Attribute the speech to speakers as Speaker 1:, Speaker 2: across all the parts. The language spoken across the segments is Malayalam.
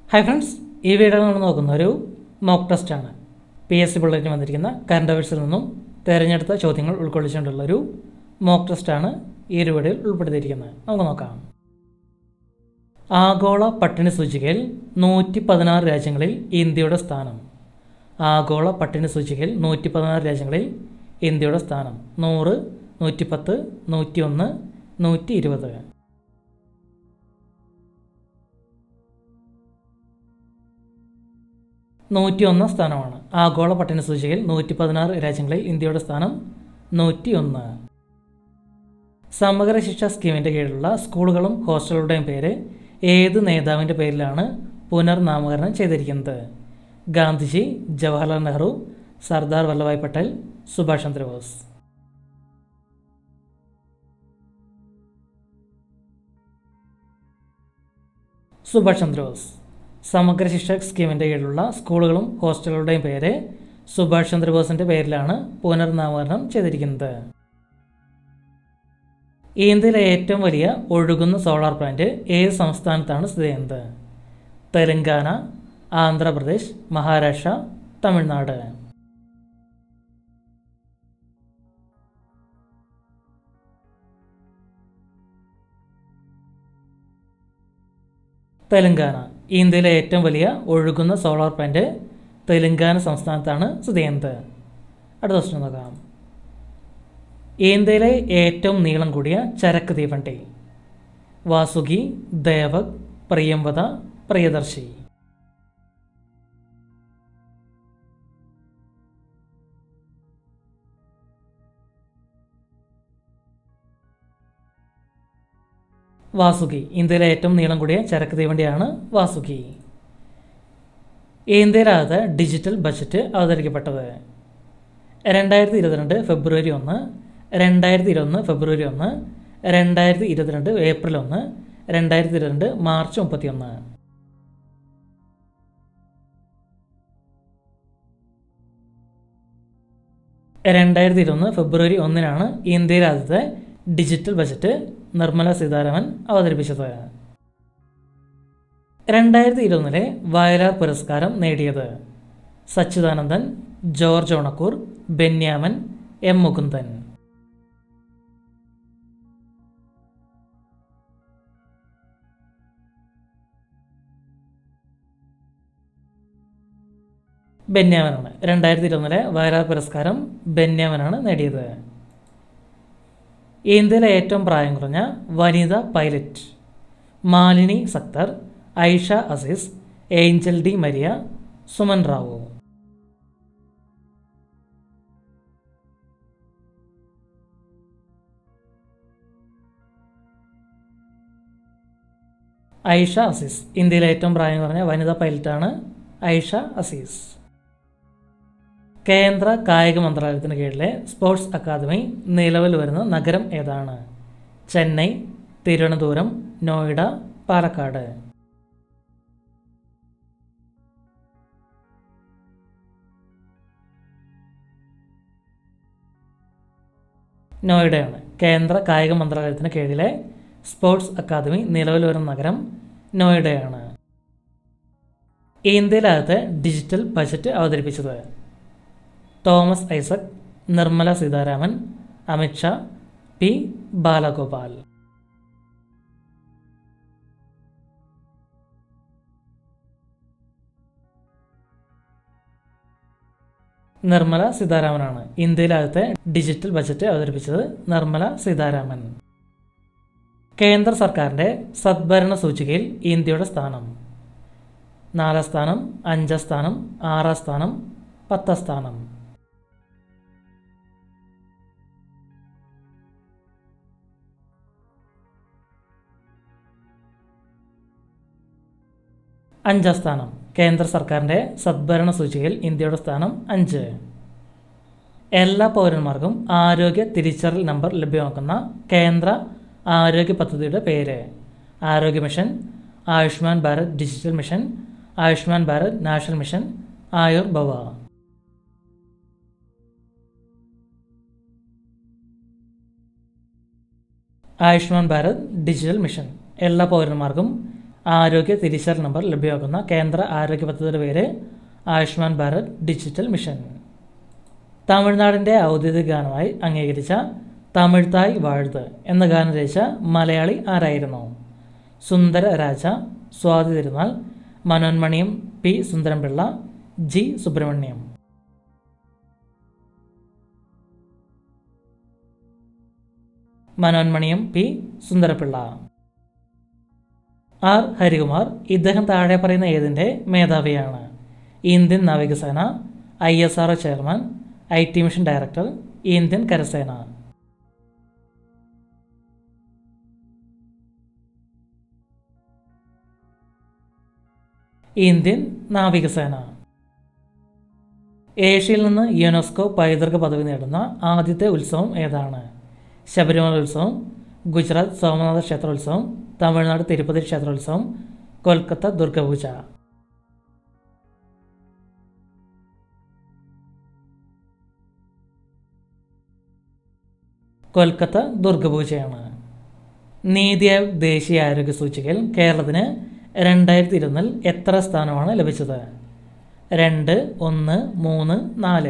Speaker 1: ഹായ് ഫ്രണ്ട്സ് ഈ വീഡിയോ നമ്മൾ നോക്കുന്ന ഒരു മോക്ക് ടെസ്റ്റാണ് പി എസ് സി ബുള്ളറ്റിന് വന്നിരിക്കുന്ന കറണ്ട് അഫയേഴ്സിൽ നിന്നും തിരഞ്ഞെടുത്ത ചോദ്യങ്ങൾ ഉൾക്കൊള്ളിച്ചുകൊണ്ടുള്ള ഒരു മോക്ക് ടെസ്റ്റാണ് ഈ ഒരു വീഡിയോയിൽ ഉൾപ്പെടുത്തിയിരിക്കുന്നത് നമുക്ക് നോക്കാം ആഗോള പട്ടിണി സൂചികയിൽ നൂറ്റി പതിനാറ് രാജ്യങ്ങളിൽ ഇന്ത്യയുടെ സ്ഥാനം ആഗോള പട്ടിണി സൂചികയിൽ നൂറ്റി പതിനാറ് രാജ്യങ്ങളിൽ ഇന്ത്യയുടെ സ്ഥാനം നൂറ് നൂറ്റിപ്പത്ത് നൂറ്റിയൊന്ന് നൂറ്റി ഇരുപത് നൂറ്റി ഒന്നാം സ്ഥാനമാണ് ആഗോള പട്ടിണി സൂചികയിൽ നൂറ്റി പതിനാറ് രാജ്യങ്ങളിൽ ഇന്ത്യയുടെ സ്ഥാനം നൂറ്റി ഒന്ന് സമഗ്ര ശിക്ഷ സ്കീമിൻ്റെ കീഴിലുള്ള സ്കൂളുകളും ഹോസ്റ്റലുകളുടെയും പേര് ഏത് നേതാവിൻ്റെ പേരിലാണ് പുനർനാമകരണം ചെയ്തിരിക്കുന്നത് ഗാന്ധിജി ജവഹർലാൽ നെഹ്റു സർദാർ വല്ലഭായ് പട്ടേൽ സുഭാഷ് ചന്ദ്രബോസ് സുഭാഷ് ചന്ദ്രബോസ് സമഗ്ര ശിക്ഷ സ്കീമിൻ്റെ കീഴിലുള്ള സ്കൂളുകളും ഹോസ്റ്റലുകളുടെയും പേര് സുഭാഷ് ചന്ദ്രബോസിൻ്റെ പേരിലാണ് പുനർനാമകരണം ചെയ്തിരിക്കുന്നത് ഇന്ത്യയിലെ ഏറ്റവും വലിയ ഒഴുകുന്ന സോളാർ പ്ലാന്റ് ഏത് സംസ്ഥാനത്താണ് സ്ഥിതി ചെയ്യുന്നത് തെലങ്കാന ആന്ധ്രാപ്രദേശ് മഹാരാഷ്ട്ര തമിഴ്നാട് തെലങ്കാന ഇന്ത്യയിലെ ഏറ്റവും വലിയ ഒഴുകുന്ന സോളാർ പ്ലാന്റ് തെലങ്കാന സംസ്ഥാനത്താണ് സ്ഥിതി ചെയ്യുന്നത് അടുത്ത ക്വസ്റ്റ്യൻ നോക്കാം ഇന്ത്യയിലെ ഏറ്റവും നീളം കൂടിയ ചരക്ക് തീവണ്ടി വാസുകി ദേവക് പ്രിയംവദ പ്രിയദർശി വാസുകി ഇന്ത്യയിലെ ഏറ്റവും നീളം കൂടിയ ചരക്ക് തീവണ്ടിയാണ് വാസുകി ഇന്ത്യയിലാകത്ത് ഡിജിറ്റൽ ബജറ്റ് അവതരിക്കപ്പെട്ടത് രണ്ടായിരത്തി ഇരുപത്തിരണ്ട് ഫെബ്രുവരി ഒന്ന് രണ്ടായിരത്തി ഇരുപത്തൊന്ന് ഫെബ്രുവരി ഒന്ന് രണ്ടായിരത്തി ഇരുപത്തിരണ്ട് ഏപ്രിൽ ഒന്ന് രണ്ടായിരത്തി ഇരുപത്തിരണ്ട് മാർച്ച് മുപ്പത്തി ഒന്ന് രണ്ടായിരത്തി ഇരുപത്തൊന്ന് ഫെബ്രുവരി ഒന്നിനാണ് ഇന്ത്യയിൽ ആദ്യത്തെ ഡിജിറ്റൽ ബജറ്റ് നിർമ്മല സീതാരാമൻ അവതരിപ്പിച്ചത് രണ്ടായിരത്തി ഇരുപതിലെ വയലാർ പുരസ്കാരം നേടിയത് സച്ചിദാനന്ദൻ ജോർജ് ഓണക്കൂർ ബെന്യാമൻ എം മുകുന്ദൻ ബെന്യാമനാണ് രണ്ടായിരത്തി ഇരുപതിലെ വയലാർ പുരസ്കാരം ബെന്യാമനാണ് നേടിയത് ഇന്ത്യയിലെ ഏറ്റവും പ്രായം കുറഞ്ഞ വനിതാ പൈലറ്റ് മാലിനി സക്തർ ഐഷ അസീസ് ഏഞ്ചൽ ഡി മരിയ സുമൻ റാവു ഐഷ അസീസ് ഇന്ത്യയിലെ ഏറ്റവും പ്രായം കുറഞ്ഞ വനിതാ പൈലറ്റാണ് ഐഷ അസീസ് കേന്ദ്ര കായിക മന്ത്രാലയത്തിന് കീഴിലെ സ്പോർട്സ് അക്കാദമി നിലവിൽ വരുന്ന നഗരം ഏതാണ് ചെന്നൈ തിരുവനന്തപുരം നോയിഡ പാലക്കാട് നോയിഡയാണ് കേന്ദ്ര കായിക മന്ത്രാലയത്തിന് കീഴിലെ സ്പോർട്സ് അക്കാദമി നിലവിൽ വരുന്ന നഗരം നോയിഡയാണ് ഇന്ത്യയിലകത്ത് ഡിജിറ്റൽ ബജറ്റ് അവതരിപ്പിച്ചത് തോമസ് ഐസക് നിർമ്മല സീതാരാമൻ അമിത്ഷാ പി ബാലഗോപാൽ നിർമ്മല സീതാരാമനാണ് ഇന്ത്യയിലാകത്തെ ഡിജിറ്റൽ ബജറ്റ് അവതരിപ്പിച്ചത് നിർമ്മല സീതാരാമൻ കേന്ദ്ര സർക്കാരിൻ്റെ സദ്ഭരണ സൂചികയിൽ ഇന്ത്യയുടെ സ്ഥാനം നാലാം സ്ഥാനം അഞ്ചാം സ്ഥാനം ആറാം സ്ഥാനം പത്താം സ്ഥാനം അഞ്ചാം സ്ഥാനം കേന്ദ്ര സർക്കാരിൻ്റെ സദ്ഭരണ സൂചികയിൽ ഇന്ത്യയുടെ സ്ഥാനം അഞ്ച് എല്ലാ പൗരന്മാർക്കും ആരോഗ്യ തിരിച്ചറിയൽ നമ്പർ ലഭ്യമാക്കുന്ന കേന്ദ്ര ആരോഗ്യ പദ്ധതിയുടെ പേര് ആരോഗ്യ mission Ayushman Bharat digital mission Ayushman Bharat national mission Ayur Bhava Ayushman Bharat digital mission എല്ലാ പൗരന്മാർക്കും ആരോഗ്യ തിരിച്ചറിയൽ നമ്പർ ലഭ്യമാക്കുന്ന കേന്ദ്ര ആരോഗ്യ പദ്ധതിയുടെ പേര് ആയുഷ്മാൻ ഭാരത് ഡിജിറ്റൽ മിഷൻ തമിഴ്നാടിൻ്റെ ഔദ്യോഗിക ഗാനമായി അംഗീകരിച്ച തമിഴ് തായ് വാഴ്ത്ത് എന്ന ഗാനം രചിച്ച മലയാളി ആരായിരുന്നു സുന്ദര രാജ സ്വാതി തിരുനാൾ മനോന്മണിയും പി സുന്ദരംപിള്ള ജി സുബ്രഹ്മണ്യം മനോന്മണിയും പി സുന്ദരപിള്ള ആർ ഹരികുമാർ ഇദ്ദേഹം താഴെ പറയുന്ന ഏതിൻ്റെ മേധാവിയാണ് ഇന്ത്യൻ നാവികസേന I S R chairman I T mission director Indian കരസേന ഇന്ത്യൻ നാവികസേന ഏഷ്യയിൽ നിന്ന് യുനെസ്കോ പൈതൃക പദവി നേടുന്ന ആദ്യത്തെ ഉത്സവം ഏതാണ് ശബരിമല ഉത്സവം ഗുജറാത്ത് സോമനാഥ ക്ഷേത്രോത്സവം തമിഴ്നാട് തിരുപ്പതി ക്ഷേത്രോത്സവം കൊൽക്കത്ത ദുർഗപൂജ കൊൽക്കത്ത ദുർഗപൂജയാണ് നീതി ആയോഗ് ദേശീയ ആരോഗ്യ സൂചികയിൽ കേരളത്തിന് രണ്ടായിരത്തി ഇരുപതിൽ എത്ര സ്ഥാനമാണ് ലഭിച്ചത് രണ്ട് ഒന്ന് മൂന്ന് നാല്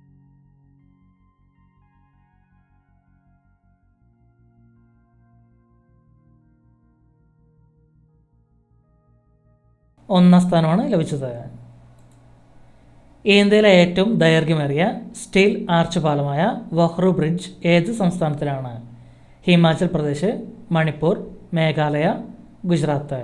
Speaker 1: ഒന്നാം സ്ഥാനമാണ് ലഭിച്ചത് ഇന്ത്യയിലെ ഏറ്റവും ദൈർഘ്യമേറിയ സ്റ്റീൽ ആർച്ച് പാലമായ വഹ്റു ബ്രിഡ്ജ് ഏത് സംസ്ഥാനത്തിലാണ് ഹിമാചൽ പ്രദേശ് മണിപ്പൂർ മേഘാലയ ഗുജറാത്ത്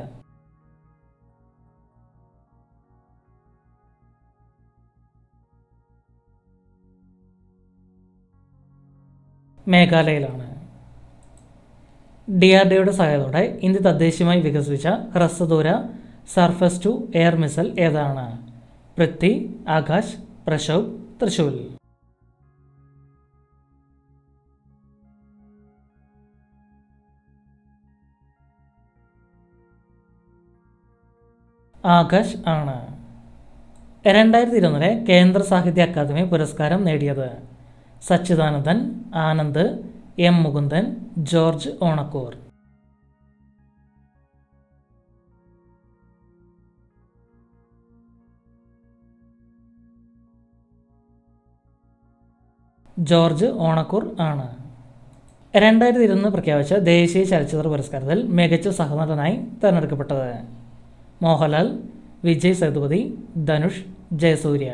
Speaker 1: മേഘാലയയിലാണ് ഡി ആർ ഡിയുടെ സഹായത്തോടെ ഇന്ത്യ തദ്ദേശീയമായി വികസിപ്പിച്ച ഹ്രസ്വദൂര സർഫസ് ടു എയർ മിസൈൽ ഏതാണ് പൃഥ്വി ആകാശ് പ്രശോഭ് തൃശൂൽ ആകാശ് ആണ് രണ്ടായിരത്തി ഇരുപതിലെ കേന്ദ്ര സാഹിത്യ അക്കാദമി പുരസ്കാരം നേടിയത് സച്ചിദാനന്ദൻ ആനന്ദ് എം മുകുന്ദൻ ജോർജ് ഓണക്കൂർ ജോർജ് ഓണക്കൂർ ആണ് രണ്ടായിരത്തി ഇരുപത് പ്രഖ്യാപിച്ച ദേശീയ ചലച്ചിത്ര പുരസ്കാരത്തിൽ മികച്ച സഹനടനായി തിരഞ്ഞെടുക്കപ്പെട്ടത് മോഹൻലാൽ വിജയ് സേതുപതി ധനുഷ് ജയസൂര്യ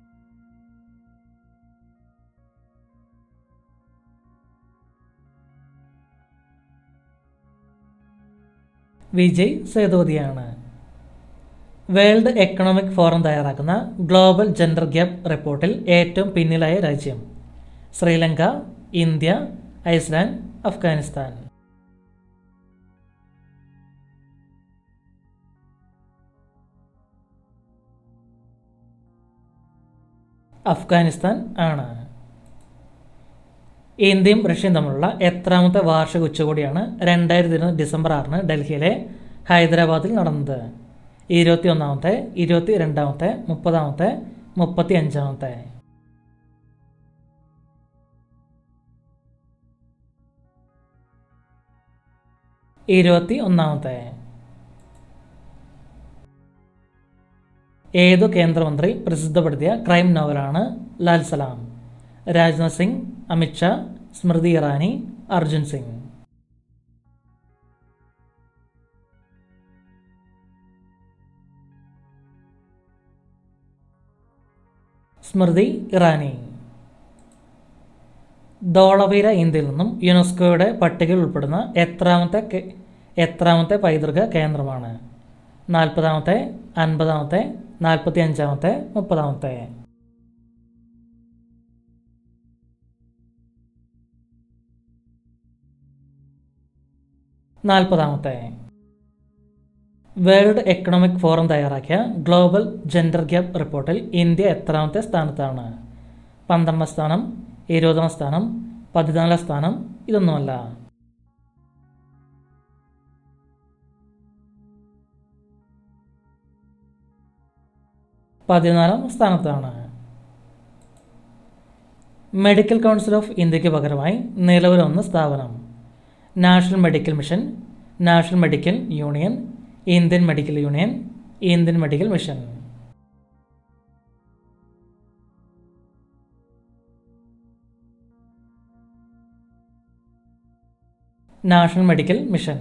Speaker 1: വിജയ് സേതുപതിയാണ് വേൾഡ് എക്കണോമിക് ഫോറം തയ്യാറാക്കുന്ന ഗ്ലോബൽ ജെൻഡർ ഗ്യാപ്പ് റിപ്പോർട്ടിൽ ഏറ്റവും പിന്നിലായ രാജ്യം ശ്രീലങ്ക ഇന്ത്യ ഐസ്ലാൻഡ് അഫ്ഗാനിസ്ഥാൻ അഫ്ഗാനിസ്ഥാൻ ആണ് ഇന്ത്യയും റഷ്യയും തമ്മിലുള്ള എത്രാമത്തെ വാർഷിക ഉച്ചകോടിയാണ് രണ്ടായിരത്തി ഇരുപത് ഡിസംബർ ആറിന് ഡൽഹിയിലെ ഹൈദരാബാദിൽ നടന്നത് ഇരുപത്തി ഒന്നാമത്തെ ഇരുപത്തി രണ്ടാമത്തെ മുപ്പതാമത്തെ മുപ്പത്തി അഞ്ചാമത്തെ ഇരുപത്തി ഒന്നാമത്തെ ഏതു കേന്ദ്രമന്ത്രി പ്രസിദ്ധപ്പെടുത്തിയ ക്രൈം നോവലാണ് ലാൽ സലാം രാജ്നാഥ് സിംഗ് അമിത്ഷാ സ്മൃതി ഇറാനി അർജുൻ സിംഗ് സ്മൃതി ഇറാനി ധോളവീര ഇന്ത്യയിൽ നിന്നും യുനെസ്കോയുടെ പട്ടികയിൽ ഉൾപ്പെടുന്ന എത്രാമത്തെ കെ- എത്രാമത്തെ പൈതൃക കേന്ദ്രമാണ് നാൽപ്പതാമത്തെ അൻപതാമത്തെ നാൽപ്പത്തി അഞ്ചാമത്തെ മുപ്പതാമത്തെ നാൽപ്പതാമത്തെ വേൾഡ് എക്കണോമിക് ഫോറം തയ്യാറാക്കിയ ഗ്ലോബൽ ജെൻഡർ ഗ്യാപ്പ് റിപ്പോർട്ടിൽ ഇന്ത്യ എത്രാമത്തെ സ്ഥാനത്താണ് പന്ത്രണ്ടാം സ്ഥാനം ഇരുപതാം സ്ഥാനം പതിനാലാം സ്ഥാനം ഇതൊന്നുമല്ല പതിനാലാം സ്ഥാനത്താണ് മെഡിക്കൽ കൗൺസിൽ ഓഫ് ഇന്ത്യക്ക് പകരമായി നിലവിൽ വന്ന സ്ഥാപനം national medical mission national medical union Indian medical union Indian medical mission national medical mission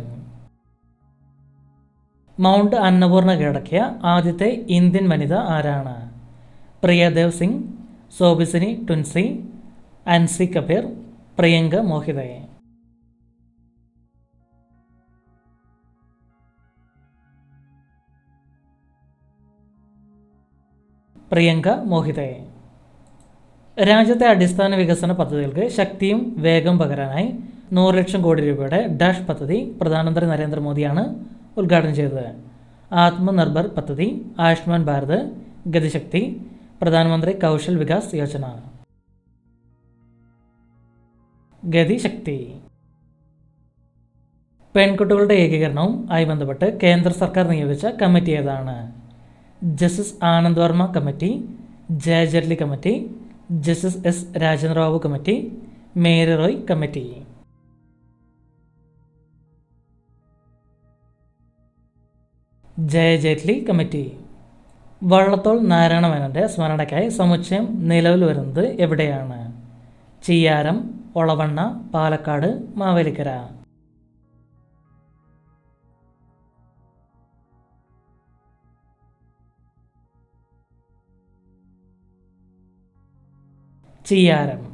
Speaker 1: mount Annapurna കീഴടക്കിയ ആദ്യത്തെ ഇന്ത്യൻ വനിത ആരാണ് പ്രിയദേവ് സിംഗ് സോബിസിനി ടുൻസി അൻസി കപീർ പ്രിയങ്ക മോഹിതെ പ്രിയങ്ക മോഹിതെ രാജ്യത്തെ അടിസ്ഥാന വികസന പദ്ധതികൾക്ക് ശക്തിയും വേഗം പകരാനായി നൂറ് ലക്ഷം കോടി രൂപയുടെ ഡാഷ് പദ്ധതി പ്രധാനമന്ത്രി നരേന്ദ്രമോദിയാണ് ഉദ്ഘാടനം ചെയ്തത് ആത്മനിർഭർ പദ്ധതി ആയുഷ്മാൻ ഭാരത് ഗതിശക്തി പ്രധാനമന്ത്രി കൗശൽ വികാസ് യോജന ഗതിശക്തി പെൺകുട്ടികളുടെ ഏകീകരണവും ആയി ബന്ധപ്പെട്ട് കേന്ദ്ര സർക്കാർ നിയോഗിച്ച കമ്മിറ്റി ഏതാണ് justice Anand Verma committee Jaya Jaitly committee justice S Rajendra Babu committee Mary Roy committee Jaya Jaitly committee Vallathol Narayana മേനോന്റെ സ്മരണയ്ക്കായി സമുച്ചയം നിലവിൽ വരുന്നത് എവിടെയാണ് ചിയാരം ഒളവണ്ണ പാലക്കാട് മാവേലിക്കര ചിയാരം